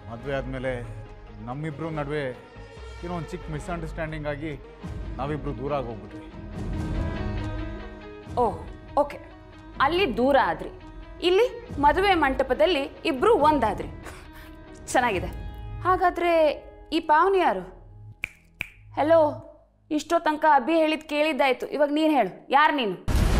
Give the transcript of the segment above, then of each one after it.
ಮದುವೆ ಆದಮೇಲೆ ನಮ್ಮಿಬ್ಬರು ನಡುವೆ ಏನೋ ಒಂದು ಚಿಕ್ಕ ಮಿಸ್ಅಂಡರ್ಸ್ಟ್ಯಾಂಡಿಂಗ್ ಆಗಿ ನಾವಿಬ್ಬರು ದೂರ ಆಗೋಗ್ಬಿಟ್ವಿ ಓಹ್ ಓಕೆ ಅಲ್ಲಿ ದೂರ ಆದ್ರಿ ಇಲ್ಲಿ ಮದುವೆ ಮಂಟಪದಲ್ಲಿ ಇಬ್ರು ಒಂದಾದ್ರಿ ಚೆನ್ನಾಗಿದೆ ಹಾಗಾದ್ರೆ ಈ ಪಾವನಿ ಯಾರು ಹೆಲೋ ಇಷ್ಟೋ ತನಕ ಅಭಿ ಹೇಳಿದ್ ಕೇಳಿದ್ದಾಯ್ತು ಇವಾಗ ನೀನು ಹೇಳು ಯಾರು ನೀನು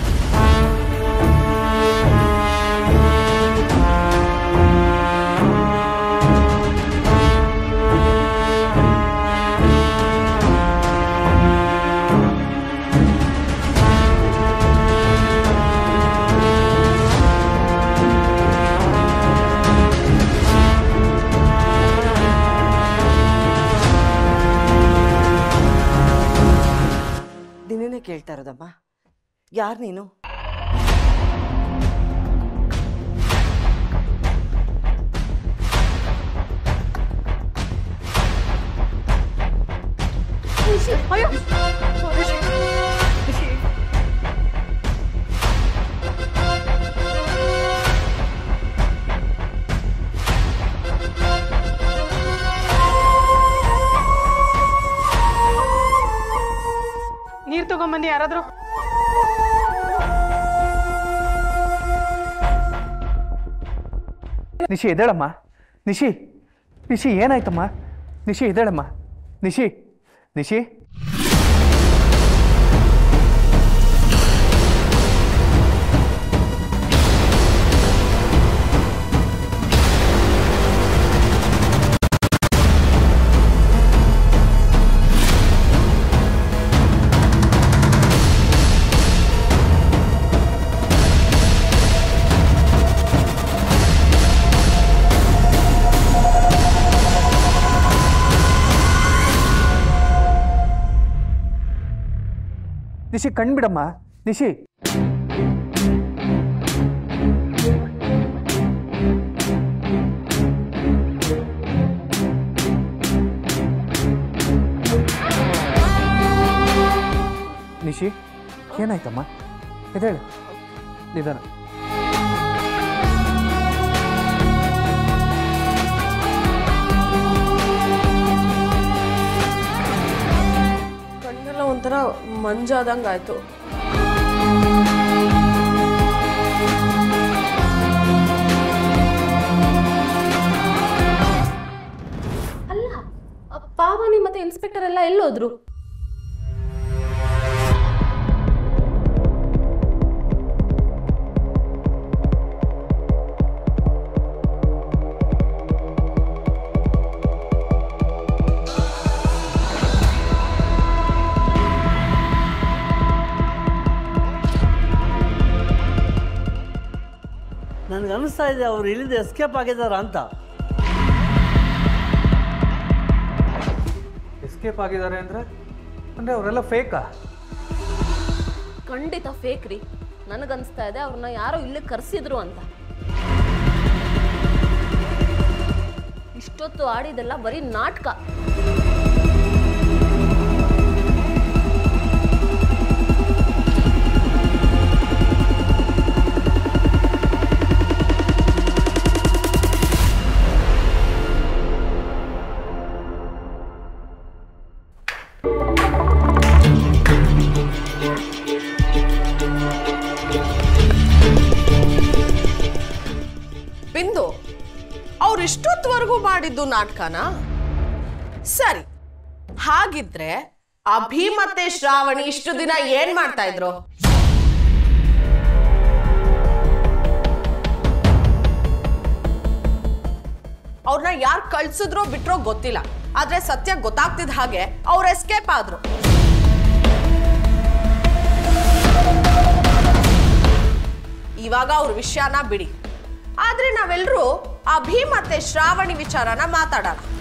ದಿನನೇ ಕೇಳ್ತಾ ಇರೋದಮ್ಮ ಯಾರು ನೀನು ನೀರ್ ತಗೊಂಬನ್ನಿ ಯಾರಾದ್ರೂ ನಿಶಿ ಎದ್ದೇಳಮ್ಮ ನಿಶಿ ನಿಶಿ ಏನಾಯ್ತಮ್ಮ ನಿಶಿ ಎದ್ದೇಳಮ್ಮ ನಿಶಿ ನಿಶಿ ನಿಶಿ ಕಣ್ಬಿಡಮ್ಮ ನಿಶಿ ನಿಶಿ ಏನಾಯ್ತಮ್ಮ ಎದ್ದೇಳು ನಿಧಾನ ಕಣ್ಣೆಲ್ಲ ಒಂಥರ ಮಂಜಾದಂಗೆ ಆಯ್ತು ಅಲ್ಲ ಆ ಪಾವನಿ ಮತ್ತೆ ಇನ್ಸ್ಪೆಕ್ಟರ್ ಎಲ್ಲ ಎಲ್ಲೋದ್ರು ನನಗೆ ಅನಿಸ್ತಾ ಇದೆ ಅವ್ರು ಇಲ್ಲಿಂದ ಎಸ್ಕೇಪ್ ಆಗಿದ್ದಾರ ಅಂತ ಎಸ್ಕೇಪ್ ಆಗಿದ್ದಾರೆ ಅಂದರೆ ಅಂದರೆ ಅವರೆಲ್ಲ ಫೇಕಾ ಖಂಡಿತ ಫೇಕ್ ರೀ ನನಗನ್ಸ್ತಾ ಇದೆ ಅವ್ರನ್ನ ಯಾರೋ ಇಲ್ಲಿ ಕರೆಸಿದ್ರು ಅಂತ ಇಷ್ಟೊತ್ತು ಆಡಿದೆಲ್ಲ ಬರೀ ನಾಟಕ ಬಿಂದು ಅವ್ರು ಇಷ್ಟೊತ್ತವರೆಗೂ ಮಾಡಿದ್ದು ನಾಟಕನ ಸರಿ ಹಾಗಿದ್ರೆ ಅಭಿ ಮತ್ತೆ ಶ್ರಾವಣಿ ಇಷ್ಟು ದಿನ ಏನ್ ಮಾಡ್ತಾ ಇದ್ರು ಅವ್ರನ್ನ ಯಾರು ಕಳ್ಸಿದ್ರೋ ಬಿಟ್ರೋ ಗೊತ್ತಿಲ್ಲ ಆದ್ರೆ ಸತ್ಯ ಗೊತ್ತಾಗ್ತಿದ್ದ ಹಾಗೆ ಅವ್ರು ಎಸ್ಕೇಪ್ ಆದ್ರು ಇವಾಗ ಅವ್ರ ವಿಷಯನ ಬಿಡಿ ಆದ್ರೆ ನಾವೆಲ್ಲರೂ ಅಭಿ ಮತ್ತೆ ಶ್ರಾವಣಿ ವಿಚಾರನ ಮಾತಾಡೋಣ